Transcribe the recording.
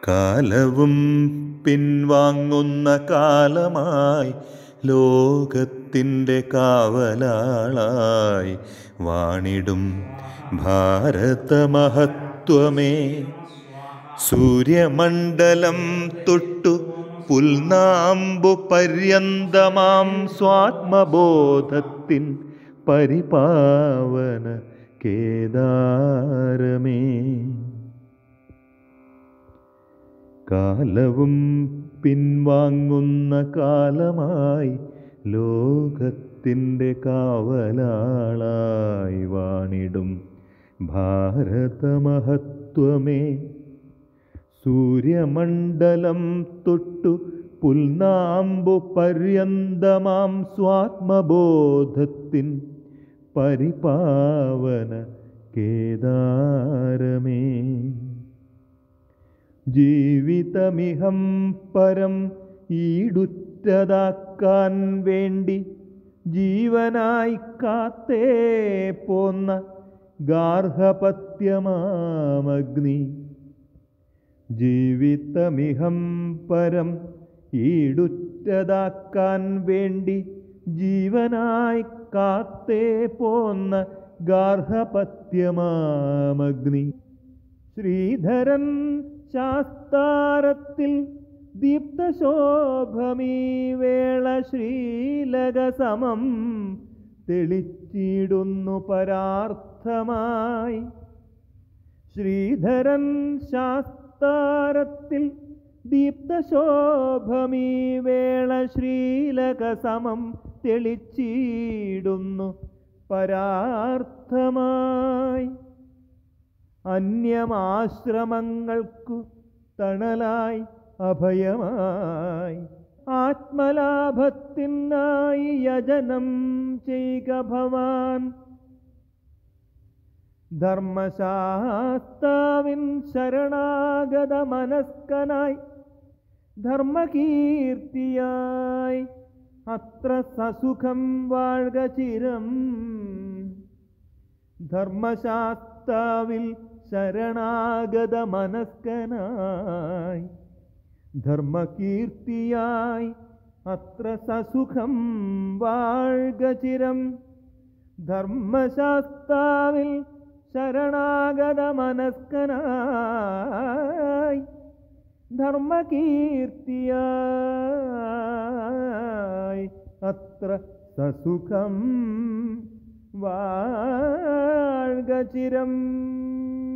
കാലവും പിൻവാങ്ങുന്ന കാലമായി ലോകത്തിൻ്റെ കാവലാളായി വാണിടും ഭാരതമഹത്വമേ സൂര്യമണ്ഡലം തൊട്ടു പുൽനാമ്പു പര്യന്തമാം സ്വാത്മബോധത്തിൻ പരിപാവന കേദാരമേ കാലവും പിൻവാങ്ങുന്ന കാലമായി ലോകത്തിൻ്റെ കാവലാളായി വാണിടും ഭാരതമഹത്വമേ സൂര്യമണ്ഡലം തൊട്ടു പുൽനാമ്പു പര്യന്തമാം സ്വാത്മബോധത്തിൻ പരിപാവന കേദാരമേ ജീവിതമിഹം പരം ഈടുറ്റതാക്കാൻ വേണ്ടി ജീവനായി കാത്തേ പോന്ന ഗാർഹപത്യമാമഗ്നി ജീവിതമിഹം പരം ഈടുറ്റതാക്കാൻ വേണ്ടി ജീവനായി കാത്തേ പോന്ന ഗാർഹപത്യമാമഗ്നി ശ്രീധരൻ ശാസ്താരത്തിൽ ദീപ്തശോഭമീ വേള ശ്രീലകസമം തെളിച്ചിടുന്നു പരാർത്ഥമായി ശ്രീധരൻ ശാസ്താരത്തിൽ ദീപ്തശോഭമീ വേള ശ്രീലകസമം തെളിച്ചിടുന്നു പരാർത്ഥമായി അന്യമാശ്രമങ്ങൾക്കു തണലായി അഭയമായി ആത്മലാഭത്തിനായി യജനം ചെയ്യുക ഭവാൻ ധർമ്മശാസ്താവിൻ ശരണാഗത മനസ്കനായി ധർമ്മകീർത്തിയായി അത്ര സസുഖം വാഴ്ക ചിരം ധർമ്മശാസ്താവിൽ ശരണാഗത മനസ്കനായി ധർമ്മകീർത്തിയായി അത്ര സസുഖം വാഴ്ക ചിരം ധർമ്മശാസ്താവിൽ ശരണാഗത മനസ്കനായി ധർമ്മകീർത്തിയായി അത്ര സസുഖം വാഴ്ക ചിരം